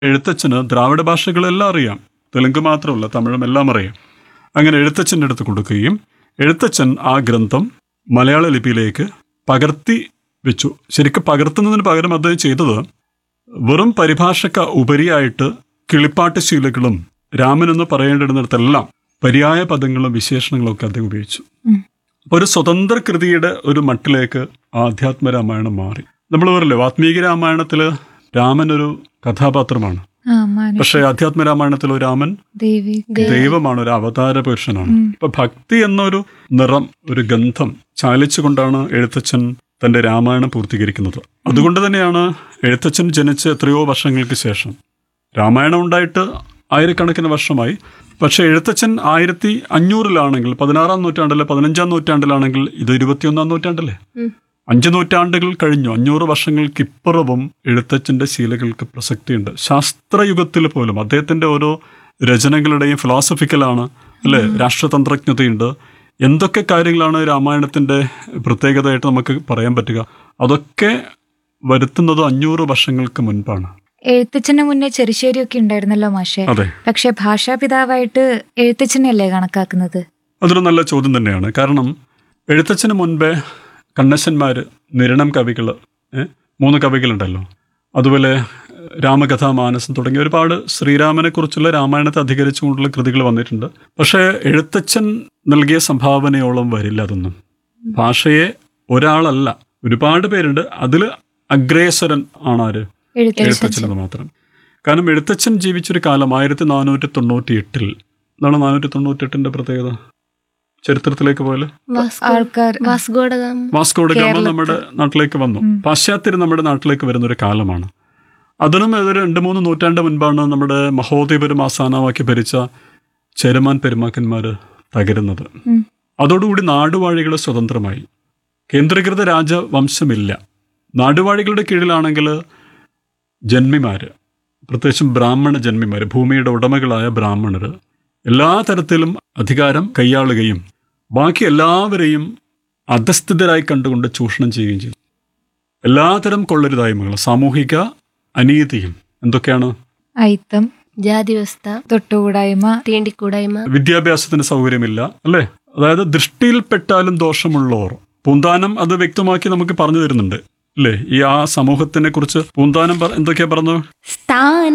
എഴുത്തച്ഛന് ദ്രാവിഡ ഭാഷകളെല്ലാം അറിയാം തെലുങ്ക് മാത്രമല്ല തമിഴും എല്ലാം അറിയാം അങ്ങനെ എഴുത്തച്ഛൻ്റെ അടുത്ത് കൊടുക്കുകയും എഴുത്തച്ഛൻ ആ ഗ്രന്ഥം മലയാള ലിപിയിലേക്ക് പകർത്തി വെച്ചു ശരിക്കും പകർത്തുന്നതിന് പകരം അദ്ദേഹം ചെയ്തത് വെറും പരിഭാഷക്ക ഉപരിയായിട്ട് കിളിപ്പാട്ട് ശീലകളും രാമൻ എന്ന് പറയേണ്ടിടുന്നിടത്തെല്ലാം പര്യായ പദങ്ങളും വിശേഷണങ്ങളും ഒക്കെ അദ്ദേഹം ഉപയോഗിച്ചു ഉം. അപ്പൊ ഒരു സ്വതന്ത്ര കൃതിയുടെ ഒരു മട്ടിലേക്ക് ആധ്യാത്മ രാമായണം മാറി നമ്മൾ പറയല്ലേ വാത്മീകി രാമായണത്തില് രാമൻ ഒരു കഥാപാത്രമാണ് ആ മാനു പക്ഷേ ആധ്യാത്മ രാമായണത്തിൽ രാമൻ ദേവി ദൈവമാണ് ഒരു അവതാര പുരുഷനാണ് ഇപ്പൊ ഭക്തി എന്നൊരു നിറം ഒരു ഗന്ധം ചാലിച്ചുകൊണ്ടാണ് എഴുത്തച്ഛൻ തന്റെ രാമായണം പൂർത്തീകരിക്കുന്നത് അതുകൊണ്ട് തന്നെയാണ് എഴുത്തച്ഛൻ ജനിച്ച് എത്രയോ വർഷങ്ങൾക്ക് ശേഷം രാമായണം ഉണ്ടായിട്ട് ആയിരക്കണക്കിന് വർഷമായി പക്ഷേ എഴുത്തച്ഛൻ ആയിരത്തി അഞ്ഞൂറിലാണെങ്കിൽ പതിനാറാം നൂറ്റാണ്ടിലെ പതിനഞ്ചാം നൂറ്റാണ്ടിലാണെങ്കിൽ ഇത് ഇരുപത്തിയൊന്നാം നൂറ്റാണ്ടല്ലേ അഞ്ച് നൂറ്റാണ്ടുകൾ കഴിഞ്ഞു അഞ്ഞൂറ് വർഷങ്ങൾക്കിപ്പുറവും എഴുത്തച്ഛന്റെ ശീലകൾക്ക് പ്രസക്തിയുണ്ട് ശാസ്ത്രയുഗത്തിൽ പോലും അദ്ദേഹത്തിന്റെ ഓരോ രചനകളുടെയും ഫിലോസഫിക്കലാണ് അല്ലെ രാഷ്ട്രതന്ത്രജ്ഞതയുണ്ട് എന്തൊക്കെ കാര്യങ്ങളാണ് രാമായണത്തിന്റെ പ്രത്യേകതയായിട്ട് നമുക്ക് പറയാൻ പറ്റുക അതൊക്കെ വരുത്തുന്നത് അഞ്ഞൂറ് വർഷങ്ങൾക്ക് മുൻപാണ് എഴുത്തച്ഛന് മുന്നേ ചെറുശ്ശേരിയൊക്കെ ഉണ്ടായിരുന്നല്ലോ മാഷെ അതെ പക്ഷെ ഭാഷാപിതാവായിട്ട് എഴുത്തച്ഛനെയല്ലേ കണക്കാക്കുന്നത് അതൊരു നല്ല ചോദ്യം തന്നെയാണ് കാരണം എഴുത്തച്ഛന് മുൻപേ കണ്ണശന്മാര് നിരണം കവികള് ഏ, മൂന്ന് കവികളുണ്ടല്ലോ അതുപോലെ രാമകഥാ മാനസം തുടങ്ങിയ ഒരുപാട് ശ്രീരാമനെ കുറിച്ചുള്ള രാമായണത്തെ അധികരിച്ചുകൊണ്ടുള്ള കൃതികൾ വന്നിട്ടുണ്ട് പക്ഷേ എഴുത്തച്ഛൻ നൽകിയ സംഭാവനയോളം വരില്ല അതൊന്നും ഭാഷയെ ഒരാളല്ല ഒരുപാട് പേരുണ്ട് അതിൽ അഗ്രേസരൻ ആണ് ആര് എഴുത്തച്ഛൻ എഴുത്തച്ഛനത് മാത്രം കാരണം എഴുത്തച്ഛൻ ജീവിച്ചൊരു കാലം ആയിരത്തി നാനൂറ്റി തൊണ്ണൂറ്റി എട്ടിൽ എന്താണ് നാനൂറ്റി തൊണ്ണൂറ്റി എട്ടിന്റെ പ്രത്യേകത ചരിത്രത്തിലേക്ക് പോലെ ആൾക്കാർ വാസ്കോഡഗാമ വാസ്കോഡ് ഗാമ നമ്മുടെ നാട്ടിലേക്ക് വന്നു പാശ്ചാത്യർ നമ്മുടെ നാട്ടിലേക്ക് വരുന്ന ഒരു കാലമാണ് അതിനും ഒരു രണ്ട് മൂന്ന് നൂറ്റാണ്ട് മുൻപാണ് നമ്മുടെ മഹോദയപുരം ആസ്ഥാനമാക്കി ഭരിച്ച ചേരമാൻ പെരുമാക്കന്മാർ തകരുന്നത് ഉം. അതോടുകൂടി നാടുവാഴികൾ സ്വതന്ത്രമായി കേന്ദ്രീകൃത രാജവംശമില്ല നാടുവാഴികളുടെ കീഴിലാണെങ്കിൽ ജന്മിമാര് പ്രത്യേകിച്ചും ബ്രാഹ്മണ ജന്മിമാര് ഭൂമിയുടെ ഉടമകളായ ബ്രാഹ്മണർ എല്ലാ തരത്തിലും അധികാരം കൈയാളുകയും ബാക്കി എല്ലാവരെയും അധസ്ഥിതരായി കണ്ടുകൊണ്ട് ചൂഷണം ചെയ്യുകയും ചെയ്തു എല്ലാതരം കൊള്ളരുതായ്മകളും സാമൂഹിക അനീതിയും എന്തൊക്കെയാണ് അയിത്തം ജാതി വ്യവസ്ഥ തൊട്ടുകൂടായ്മ തീണ്ടിക്കൂടായ്മ വിദ്യാഭ്യാസത്തിന് സൗകര്യമില്ല അല്ലേ അതായത് ദൃഷ്ടിയിൽപ്പെട്ടാലും ദോഷമുള്ളോർ പൂന്താനം അത് വ്യക്തമാക്കി നമുക്ക് പറഞ്ഞു തരുന്നുണ്ട് അല്ലേ ഈ ആ സമൂഹത്തിനെ കുറിച്ച് പൂന്താനം പറ- എന്തൊക്കെയാ പറഞ്ഞു സ്ഥാന